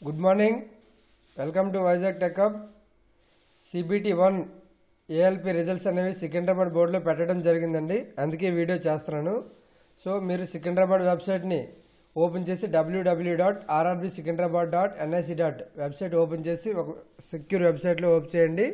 good morning welcome to Vizag tech up CBT one ALP results అనేవి సికింద్రాబాద్ బోర్డులో పెట్టడం జరిగిందండి అందుకే ఈ వీడియో చేస్తున్నాను సో మీరు సికింద్రాబాద్ వెబ్సైట్ని ఓపెన్ చేసి W W dot RRB Secunderabad dot NIC dot website open చేసి ఒక సెక్యూర్ వెబ్సైట్లో ఓపెన్ చేయండి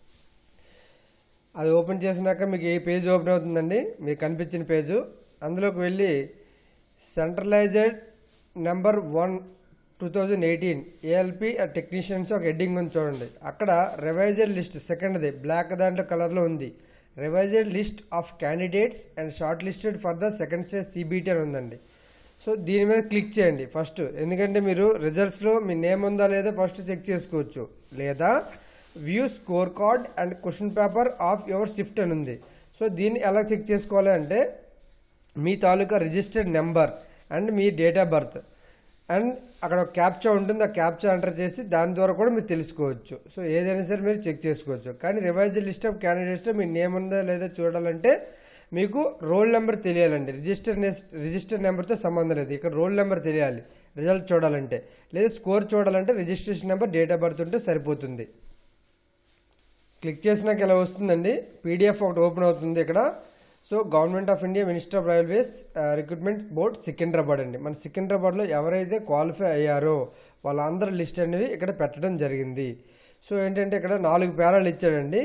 అది ఓపెన్ చేసినాక మీకు ఈ పేజ్ ఓపెన్ అవుతుందండి మీకు కనిపించిన పేజు అందులోకి వెళ్ళి centralized number one two thousand eighteen ALP technicians ఒక హెడ్డింగ్ ఉంది చూడండి అక్కడ రివైజెడ్ లిస్ట్ సెకండ్ది బ్లాక్ దాంట్లో కలర్లో ఉంది revised list of candidates and short listed for the second stage CBT అని ఉందండి సో దీని మీద క్లిక్ చేయండి ఫస్ట్ ఎందుకంటే మీరు రిజల్ట్స్లో మీ నేమ్ ఉందా లేదా ఫస్ట్ చెక్ చేసుకోవచ్చు లేదా view score card and question paper of your shift అని ఉంది సో దీన్ని ఎలా చెక్ చేసుకోవాలి అంటే మీ తాలూకా రిజిస్టర్డ్ నెంబర్ అండ్ మీ డేట్ ఆఫ్ బర్త్ అండ్ అక్కడ ఒక క్యాప్చా ఉంటుంది ఆ క్యాప్చా ఎంటర్ చేసి దాని ద్వారా కూడా మీరు తెలుసుకోవచ్చు సో ఏదైనా సరే మీరు చెక్ చేసుకోవచ్చు కానీ రివైజ్ లిస్ట్ ఆఫ్ క్యాండిడేట్స్లో మీ నేమ్ ఉందా లేదా చూడాలంటే మీకు రోల్ నెంబర్ తెలియాలండి రిజిస్టర్ రిజిస్టర్ నెంబర్తో సంబంధం లేదు ఇక్కడ రోల్ నెంబర్ తెలియాలి రిజల్ట్ చూడాలంటే లేదా స్కోర్ చూడాలంటే registration number date of birth ఉంటే సరిపోతుంది క్లిక్ చేసినాక ఇలా వస్తుందండి పీడిఎఫ్ ఒకటి ఓపెన్ అవుతుంది ఇక్కడ so government of India minister of railways recruitment board Secunderabad అండి మన సికింద్రాబాద్లో ఎవరైతే క్వాలిఫై అయ్యారో వాళ్ళందరి లిస్ట్ అనేవి ఇక్కడ పెట్టడం జరిగింది సో ఏంటంటే ఇక్కడ నాలుగు పేరాలు ఇచ్చాడండి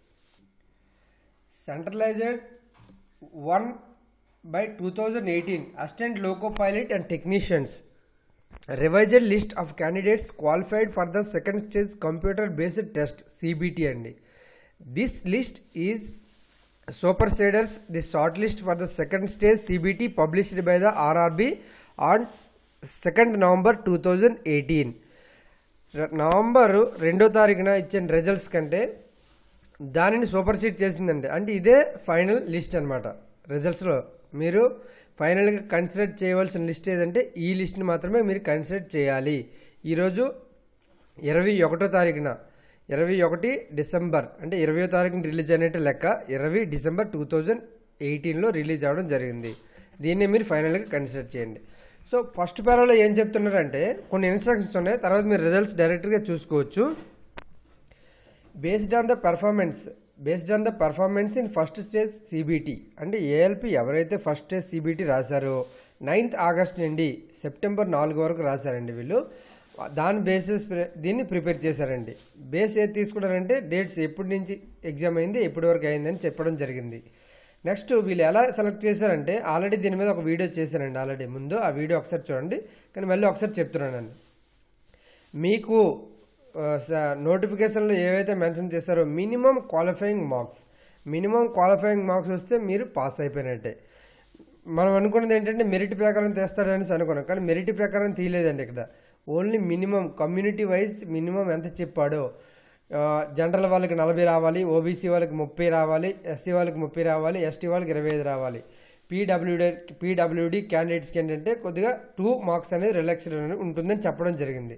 centralized one by two thousand eighteen assistant loco pilot and technicians revised list of candidates qualified for the second stage computer based test CBT అండి this list is supersedes the short list for the second stage CBT published by the RRB on second November two thousand eighteen November రెండో తారీఖున ఇచ్చిన results కంటే దానిని super seat చేసిందండి అంటే ఇదే final list అనమాట రిజల్ట్స్లో మీరు ఫైనల్గా కన్సిడర్ చేయవలసిన లిస్ట్ ఏదంటే ఈ లిస్ట్ని మాత్రమే మీరు కన్సిడర్ చేయాలి ఈరోజు ఇరవై ఒకటో తారీఖున ఇరవై ఒకటి డిసెంబర్ అంటే ఇరవయో తారీఖున రిలీజ్ అయినట్టు లెక్క ఇరవై డిసెంబర్ టూ థౌజండ్ ఎయిటీన్లో రిలీజ్ అవ్వడం జరిగింది దీన్ని మీరు ఫైనల్గా కన్సిడర్ చేయండి సో ఫస్ట్ పేరాలో ఏం చెప్తున్నారంటే కొన్ని ఇన్స్ట్రక్షన్స్ ఉన్నాయి తర్వాత మీరు రిజల్ట్స్ డైరెక్ట్గా చూసుకోవచ్చు based on the performance based on the performance in first stage CBT అంటే ఏఎల్పి ఎవరైతే ఫస్ట్ స్టేజ్ సిబిటి రాశారో నైన్త్ ఆగస్ట్ నుండి సెప్టెంబర్ నాలుగు వరకు రాశారండి వీళ్ళు దాని బేసిస్ దీన్ని ప్రిపేర్ చేశారండి బేస్ ఏది తీసుకున్నారంటే డేట్స్ ఎప్పటి నుంచి ఎగ్జామ్ అయింది ఎప్పటి వరకు అయిందని చెప్పడం జరిగింది నెక్స్ట్ వీళ్ళు ఎలా సెలెక్ట్ చేశారంటే ఆల్రెడీ దీని మీద ఒక వీడియో చేశారండి ఆల్రెడీ ముందు ఆ వీడియో ఒకసారి చూడండి కానీ మళ్ళీ ఒకసారి చెప్తున్నానండి మీకు నోటిఫికేషన్లో ఏవైతే మెన్షన్ చేస్తారో minimum qualifying marks minimum qualifying marks వస్తే మీరు పాస్ అయిపోయినట్టే మనం అనుకున్నది ఏంటంటే మెరిట్ ప్రకారం తెస్తాడనేసి అనుకున్నాం కానీ మెరిట్ ప్రకారం తీయలేదండి ఇక్కడ only minimum community wise minimum ఎంత చెప్పాడో జనరల్ వాళ్ళకి నలభై రావాలి ఓబీసీ వాళ్ళకి ముప్పై రావాలి ఎస్సీ వాళ్ళకి ముప్పై రావాలి ఎస్టీ వాళ్ళకి ఇరవై ఐదు రావాలి పీడబ్ల్యూడి పీడబ్ల్యూడి క్యాండిడేట్స్కి ఏంటంటే కొద్దిగా టూ మార్క్స్ అనేది రిలాక్స్డ్ ఉంటుందని చెప్పడం జరిగింది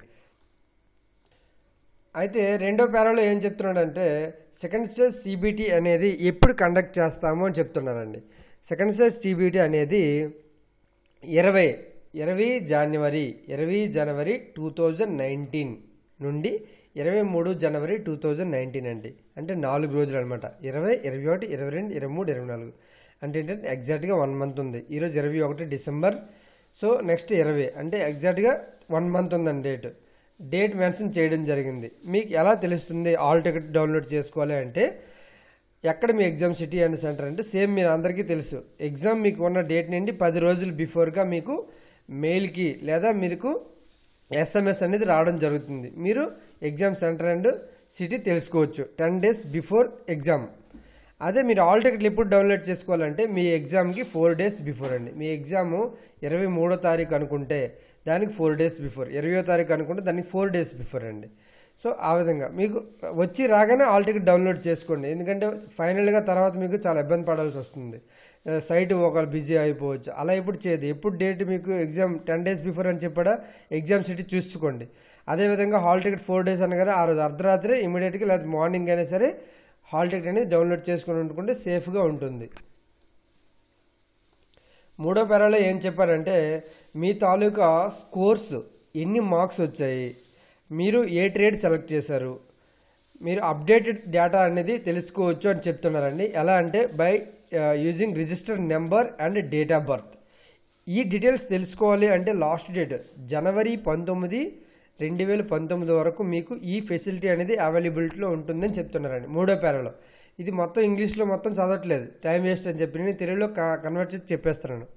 అయితే రెండో పేరాలో ఏం చెప్తున్నాడంటే సెకండ్ స్టేజ్ సిబిటి అనేది ఎప్పుడు కండక్ట్ చేస్తాము అని చెప్తున్నారండి సెకండ్ స్టేజ్ సిబిటి అనేది ఇరవై ఇరవై జనవరి ఇరవై జనవరి టూ థౌజండ్ నైన్టీన్ నుండి ఇరవై మూడు జనవరి టూ థౌజండ్ నైన్టీన్ అండి అంటే నాలుగు రోజులు అనమాట ఇరవై ఇరవై ఒకటి ఇరవై రెండు ఇరవై మూడు ఇరవై నాలుగు అంటే ఏంటంటే ఎగ్జాక్ట్గా వన్ మంత్ ఉంది ఈరోజు ఇరవై ఒకటి డిసెంబర్ సో నెక్స్ట్ ఇరవై అంటే ఎగ్జాక్ట్గా వన్ మంత్ ఉందండి డేట్ డేట్ మెన్షన్ చేయడం జరిగింది మీకు ఎలా తెలుస్తుంది ఆల్ టికెట్ డౌన్లోడ్ చేసుకోవాలి అంటే ఎక్కడ మీ ఎగ్జామ్ సిటీ అండ్ సెంటర్ అంటే సేమ్ మీరు అందరికీ తెలుసు ఎగ్జామ్ మీకు ఉన్న డేట్ నుండి పది రోజులు బిఫోర్గా మీకు మెయిల్కి లేదా మీకు ఎస్ఎంఎస్ అనేది రావడం జరుగుతుంది మీరు ఎగ్జామ్ సెంటర్ అండ్ సిటీ తెలుసుకోవచ్చు టెన్ డేస్ బిఫోర్ ఎగ్జామ్ అదే మీరు ఆల్ టికెట్లు ఎప్పుడు డౌన్లోడ్ చేసుకోవాలంటే మీ ఎగ్జామ్కి ఫోర్ డేస్ బిఫోర్ అండి మీ ఎగ్జామ్ ఇరవై మూడో తారీఖు అనుకుంటే దానికి ఫోర్ డేస్ బిఫోర్ ఇరవయో తారీఖు అనుకుంటే దానికి ఫోర్ డేస్ బిఫోర్ అండి సో ఆ విధంగా మీకు వచ్చి రాగానే ఆల్ టికెట్ డౌన్లోడ్ చేసుకోండి ఎందుకంటే ఫైనల్గా తర్వాత మీకు చాలా ఇబ్బంది పడాల్సి వస్తుంది సైట్ ఒకళ్ళు బిజీ అయిపోవచ్చు అలా ఎప్పుడు చేయదు ఎప్పుడు డేట్ మీకు ఎగ్జామ్ టెన్ డేస్ బిఫోర్ అని చెప్పాడా ఎగ్జామ్ సిటీ చూసుకోండి అదేవిధంగా హాల్ టికెట్ ఫోర్ డేస్ అనగానే ఆ రోజు అర్ధరాత్రి ఇమీడియట్గా లేదా మార్నింగ్ అయినా సరే హాల్ టికెట్ అనేది డౌన్లోడ్ చేసుకుని ఉంటుకుంటే సేఫ్గా ఉంటుంది మూడో పేరాలో ఏం చెప్పారంటే మీ తాలూకా స్కోర్స్ ఎన్ని మార్క్స్ వచ్చాయి మీరు ఏ ట్రేడ్ సెలెక్ట్ చేశారు మీరు అప్డేటెడ్ డేటా అనేది తెలుసుకోవచ్చు అని చెప్తున్నారండి ఎలా అంటే by using register number and date of birth ఈ డీటెయిల్స్ తెలుసుకోవాలి అంటే లాస్ట్ డేట్ జనవరి పంతొమ్మిది రెండు వేల పంతొమ్మిది వరకు మీకు ఈ ఫెసిలిటీ అనేది అవైలబిలిటీలో ఉంటుందని చెప్తున్నారండి మూడో పేరలో ఇది మొత్తం ఇంగ్లీష్లో మొత్తం చదవట్లేదు టైం వేస్ట్ అని చెప్పి నేను తెలుగులో కన్వర్ట్ చేసి చెప్పేస్తున్నాను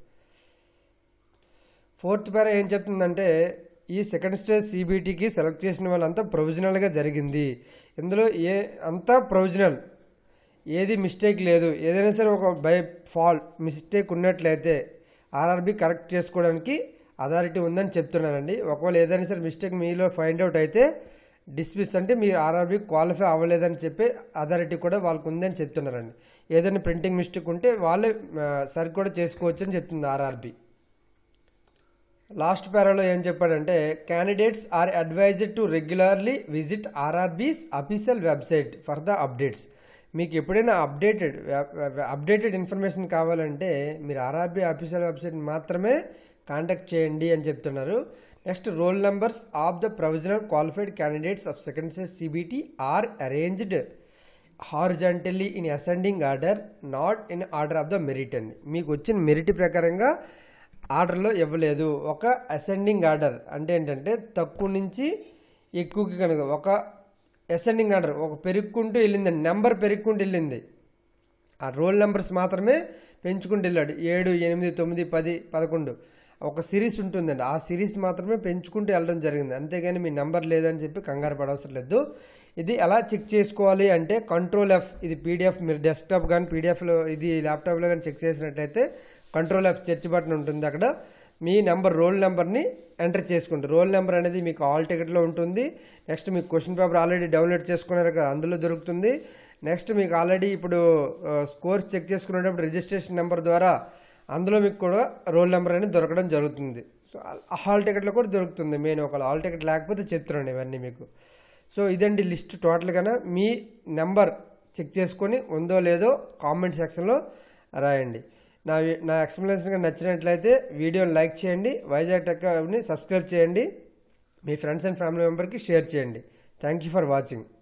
ఫోర్త్ పేర ఏం చెప్తుందంటే ఈ సెకండ్ స్టేజ్ సిబిటీకి సెలెక్ట్ చేసిన వాళ్ళంతా ప్రొవిజనల్గా జరిగింది ఇందులో ఏ అంతా ప్రొవిజనల్ ఏది మిస్టేక్ లేదు ఏదైనా సరే ఒక బై ఫాల్ట్ మిస్టేక్ ఉన్నట్లయితే ఆర్ఆర్బి కరెక్ట్ చేసుకోవడానికి అథారిటీ ఉందని చెప్తున్నానండి ఒకవేళ ఏదైనా సరే మిస్టేక్ మీలో ఫైండ్ అవుట్ అయితే డిస్మిస్ అంటే మీరు ఆర్ఆర్బి క్వాలిఫై అవ్వలేదని చెప్పి అథారిటీ కూడా వాళ్ళకు ఉందని చెప్తున్నారండి ఏదైనా ప్రింటింగ్ మిస్టేక్ ఉంటే వాళ్ళే ఆ, సరి కూడా చేసుకోవచ్చు అని చెప్తుంది ఆర్ఆర్బి లాస్ట్ పేరాలో ఏం చెప్పాడంటే candidates are advised to regularly visit RRB's official website for the updates మీకు ఎప్పుడైనా అప్డేటెడ్ అప్డేటెడ్ ఇన్ఫర్మేషన్ కావాలంటే మీరు ఆర్ఆర్బీ అఫీషియల్ వెబ్సైట్ మాత్రమే కాంటాక్ట్ చేయండి అని చెప్తున్నారు next roll numbers of the provisional qualified candidates of second stage CBT are arranged horizontally in ascending order not in order of the merit అండి మీకు వచ్చిన merit ప్రకారంగా ఆర్డర్లో ఇవ్వలేదు ఒక అసెండింగ్ ఆర్డర్ అంటే ఏంటంటే తక్కువ నుంచి ఎక్కువకి కనుక ఒక అసెండింగ్ ఆర్డర్ ఒక పెరుక్కుంటూ వెళ్ళిందండి నెంబర్ పెరుక్కుంటూ వెళ్ళింది ఆ రోల్ నెంబర్స్ మాత్రమే పెంచుకుంటూ వెళ్ళాడు ఏడు ఎనిమిది తొమ్మిది పది పదకొండు ఒక సిరీస్ ఉంటుందండి ఆ సిరీస్ మాత్రమే పెంచుకుంటూ వెళ్ళడం జరిగింది అంతేగాని మీ నెంబర్ లేదని చెప్పి కంగారు పడవసరం లేదు ఇది ఎలా చెక్ చేసుకోవాలి అంటే కంట్రోల్ ఎఫ్ ఇది పీడిఎఫ్ మీరు డెస్క్టాప్ కానీ పీడిఎఫ్లో ఇది ల్యాప్టాప్లో కానీ చెక్ చేసినట్లయితే కంట్రోల్ ఎఫ్ చర్చ్ బటన్ ఉంటుంది అక్కడ మీ నెంబర్ రోల్ నెంబర్ని ఎంటర్ చేసుకుంటారు రోల్ నెంబర్ అనేది మీకు ఆల్ టికెట్లో ఉంటుంది నెక్స్ట్ మీకు క్వశ్చన్ పేపర్ ఆల్రెడీ డౌన్లోడ్ చేసుకున్నారు కదా అందులో దొరుకుతుంది నెక్స్ట్ మీకు ఆల్రెడీ ఇప్పుడు స్కోర్స్ చెక్ చేసుకునేటప్పుడు రిజిస్ట్రేషన్ నెంబర్ ద్వారా అందులో మీకు కూడా రోల్ నెంబర్ అనేది దొరకడం జరుగుతుంది సో హాల్ టికెట్లో కూడా దొరుకుతుంది మెయిన్ ఒక హాల్ టికెట్ లేకపోతే చెప్తున్నాను ఇవన్నీ మీకు సో ఇదండి లిస్ట్ టోటల్గా మీ నెంబర్ చెక్ చేసుకొని ఉందో లేదో కామెంట్ సెక్షన్లో రాయండి నా వి- నా ఎక్స్ప్లెనేషన్ నచ్చినట్లయితే వీడియోని లైక్ చేయండి వైజాగ్ టెక్ని సబ్స్క్రైబ్ చేయండి మీ ఫ్రెండ్స్ అండ్ ఫ్యామిలీ మెంబర్కి షేర్ చేయండి థ్యాంక్ యూ ఫర్ వాచింగ్